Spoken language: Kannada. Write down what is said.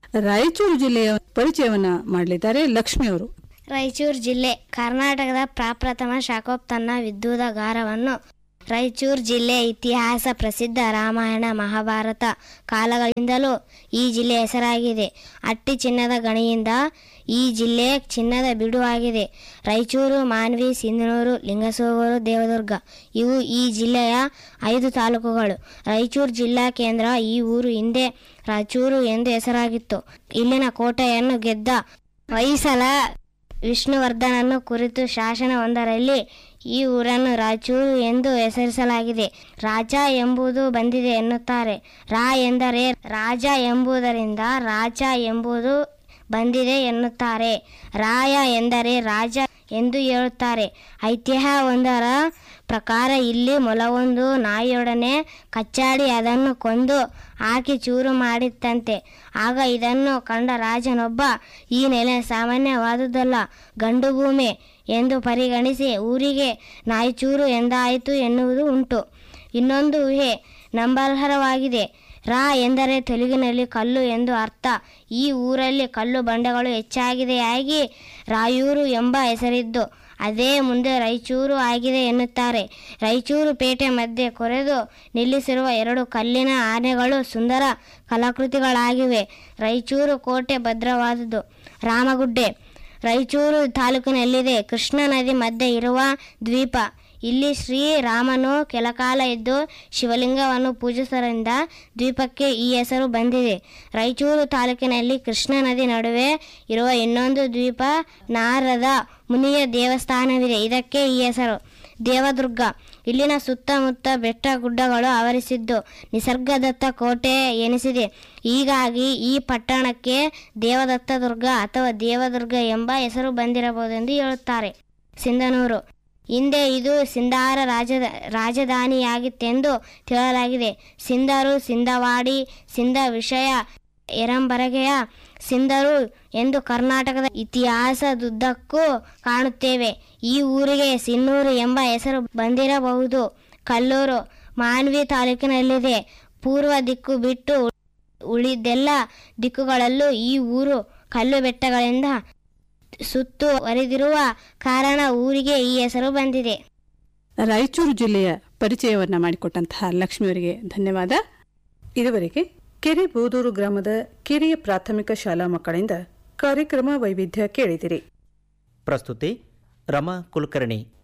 ರಾಯಚೂರು ಜಿಲ್ಲೆಯ ಪರಿಚಯವನ್ನ ಮಾಡಲಿದ್ದಾರೆ ಲಕ್ಷ್ಮಿ ಅವರು ರಾಯಚೂರು ಜಿಲ್ಲೆ ಕರ್ನಾಟಕದ ಪ್ರಪ್ರಥಮ ಶಾಖೋತ್ಪನ್ನ ವಿದ್ಯುದಾಗಾರವನ್ನು ರಾಯಚೂರು ಜಿಲ್ಲೆ ಇತಿಹಾಸ ಪ್ರಸಿದ್ಧ ರಾಮಾಯಣ ಮಹಾಭಾರತ ಕಾಲಗಳಿಂದಲೂ ಈ ಜಿಲ್ಲೆ ಹೆಸರಾಗಿದೆ ಅಟ್ಟಿ ಚಿನ್ನದ ಗಣಿಯಿಂದ ಈ ಜಿಲ್ಲೆ ಚಿನ್ನದ ಬಿಡುವಾಗಿದೆ ರಾಯಚೂರು ಮಾನ್ವಿ ಸಿಂಧನೂರು ಲಿಂಗಸೂರು ದೇವದುರ್ಗ ಇವು ಈ ಜಿಲ್ಲೆಯ ಐದು ತಾಲೂಕುಗಳು ರಾಯಚೂರು ಜಿಲ್ಲಾ ಕೇಂದ್ರ ಈ ಊರು ಹಿಂದೆ ರಾಯಚೂರು ಎಂದು ಹೆಸರಾಗಿತ್ತು ಇಲ್ಲಿನ ಕೋಟೆಯನ್ನು ಗೆದ್ದ ಹೊಯ್ಸಳ ವಿಷ್ಣುವರ್ಧನನ್ನು ಕುರಿತು ಶಾಸನವೊಂದರಲ್ಲಿ ಈ ಊರನ್ನು ರಾಯಚೂರು ಎಂದು ಹೆಸರಿಸಲಾಗಿದೆ ರಾಜ ಎಂಬುದು ಬಂದಿದೆ ಎನ್ನುತ್ತಾರೆ ರಾ ಎಂದರೆ ರಾಜ ಎಂಬುದರಿಂದ ರಾಜ ಎಂಬುದು ಬಂದಿದೆ ಎನ್ನುತ್ತಾರೆ ರಾಯ ಎಂದರೆ ರಾಜ ಎಂದು ಹೇಳುತ್ತಾರೆ ಐತಿಹ್ಯ ಒಂದರ ಪ್ರಕಾರ ಇಲ್ಲಿ ಮೊಲವೊಂದು ನಾಯಿಯೊಡನೆ ಕಚ್ಚಾಡಿ ಅದನ್ನು ಕೊಂದು ಹಾಕಿ ಚೂರು ಮಾಡಿತ್ತಂತೆ ಆಗ ಇದನ್ನು ಕಂಡ ರಾಜನೊಬ್ಬ ಈ ನೆಲೆ ಸಾಮಾನ್ಯವಾದುದಲ್ಲ ಗಂಡು ಭೂಮಿ ಎಂದು ಪರಿಗಣಿಸಿ ಊರಿಗೆ ನಾಯಿಚೂರು ಎಂದಾಯಿತು ಎನ್ನುವುದು ಉಂಟು ಇನ್ನೊಂದು ಊಹೆ ನಂಬಲರ್ಹವಾಗಿದೆ ರಾ ಎಂದರೆ ತೆಲುಗಿನಲ್ಲಿ ಕಲ್ಲು ಎಂದು ಅರ್ಥ ಈ ಊರಲ್ಲಿ ಕಲ್ಲು ಬಂಡೆಗಳು ಹೆಚ್ಚಾಗಿದೆಯಾಗಿ ರಾಯೂರು ಎಂಬ ಹೆಸರಿದ್ದು ಅದೇ ಮುಂದೆ ರಾಯಚೂರು ಆಗಿದೆ ಎನ್ನುತ್ತಾರೆ ರಾಯಚೂರು ಪೇಟೆ ಮಧ್ಯೆ ಕೊರೆದು ನಿಲ್ಲಿಸಿರುವ ಎರಡು ಕಲ್ಲಿನ ಆನೆಗಳು ಸುಂದರ ಕಲಾಕೃತಿಗಳಾಗಿವೆ ರಾಯಚೂರು ಕೋಟೆ ಭದ್ರವಾದುದು ರಾಮಗುಡ್ಡೆ ರಾಯಚೂರು ತಾಲೂಕಿನಲ್ಲಿದೆ ಕೃಷ್ಣಾ ನದಿ ಮಧ್ಯೆ ಇರುವ ದ್ವೀಪ ಇಲ್ಲಿ ಶ್ರೀರಾಮನು ಕೆಲಕಾಲ ಇದ್ದು ಶಿವಲಿಂಗವನ್ನು ಪೂಜಿಸುವುದರಿಂದ ದ್ವೀಪಕ್ಕೆ ಈ ಹೆಸರು ಬಂದಿದೆ ರಾಯಚೂರು ತಾಲೂಕಿನಲ್ಲಿ ಕೃಷ್ಣಾ ನದಿ ನಡುವೆ ಇರುವ ಇನ್ನೊಂದು ದ್ವೀಪ ನಾರದ ಮುನಿಯ ದೇವಸ್ಥಾನವಿದೆ ಇದಕ್ಕೆ ಈ ಹೆಸರು ದೇವದುರ್ಗ ಇಲ್ಲಿನ ಸುತ್ತಮುತ್ತ ಬೆಟ್ಟ ಗುಡ್ಡಗಳು ಆವರಿಸಿದ್ದು ನಿಸರ್ಗದತ್ತ ಕೋಟೆ ಎನಿಸಿದೆ ಹೀಗಾಗಿ ಈ ಪಟ್ಟಣಕ್ಕೆ ದೇವದತ್ತ ದುರ್ಗ ಅಥವಾ ದೇವದುರ್ಗ ಎಂಬ ಹೆಸರು ಬಂದಿರಬಹುದೆಂದು ಹೇಳುತ್ತಾರೆ ಸಿಂಧನೂರು ಹಿಂದೆ ಇದು ಸಿಂಧಾರ ರಾಜದ ರಾಜಧಾನಿಯಾಗಿತ್ತೆಂದು ತಿಳಿಯಲಾಗಿದೆ ಸಿಂಧರು ಸಿಂಧವಾಡಿ ಸಿಂಧ ವಿಷಯ ಎರಂಬರಗೆಯ ಸಿಂಧರು ಎಂದು ಕರ್ನಾಟಕದ ಇತಿಹಾಸದುದ್ದಕ್ಕೂ ಕಾಣುತ್ತೇವೆ ಈ ಊರಿಗೆ ಸಿನ್ನೂರು ಎಂಬ ಹೆಸರು ಬಂದಿರಬಹುದು ಕಲ್ಲೂರು ಮಾನ್ವಿ ತಾಲೂಕಿನಲ್ಲಿದೆ ಪೂರ್ವ ದಿಕ್ಕು ಬಿಟ್ಟು ಉಳಿದೆಲ್ಲ ದಿಕ್ಕುಗಳಲ್ಲೂ ಈ ಊರು ಕಲ್ಲು ಬೆಟ್ಟಗಳಿಂದ ಸುತ್ತುವರಿದಿರುವ ಕಾರಣ ಊರಿಗೆ ಈ ಹೆಸರು ಬಂದಿದೆ ರಾಯಚೂರು ಜಿಲ್ಲೆಯ ಪರಿಚಯವನ್ನ ಮಾಡಿಕೊಟ್ಟಂತಹ ಲಕ್ಷ್ಮಿಯವರಿಗೆ ಧನ್ಯವಾದ ಇದುವರೆಗೆ ಕೆರೆ ಬೋದೂರು ಗ್ರಾಮದ ಕಿರಿಯ ಪ್ರಾಥಮಿಕ ಶಾಲಾ ಮಕ್ಕಳಿಂದ ಕಾರ್ಯಕ್ರಮ ವೈವಿಧ್ಯ ಕೇಳಿದಿರಿ ಪ್ರಸ್ತುತಿ ರಮಾ ಕುಲಕರ್ಣಿ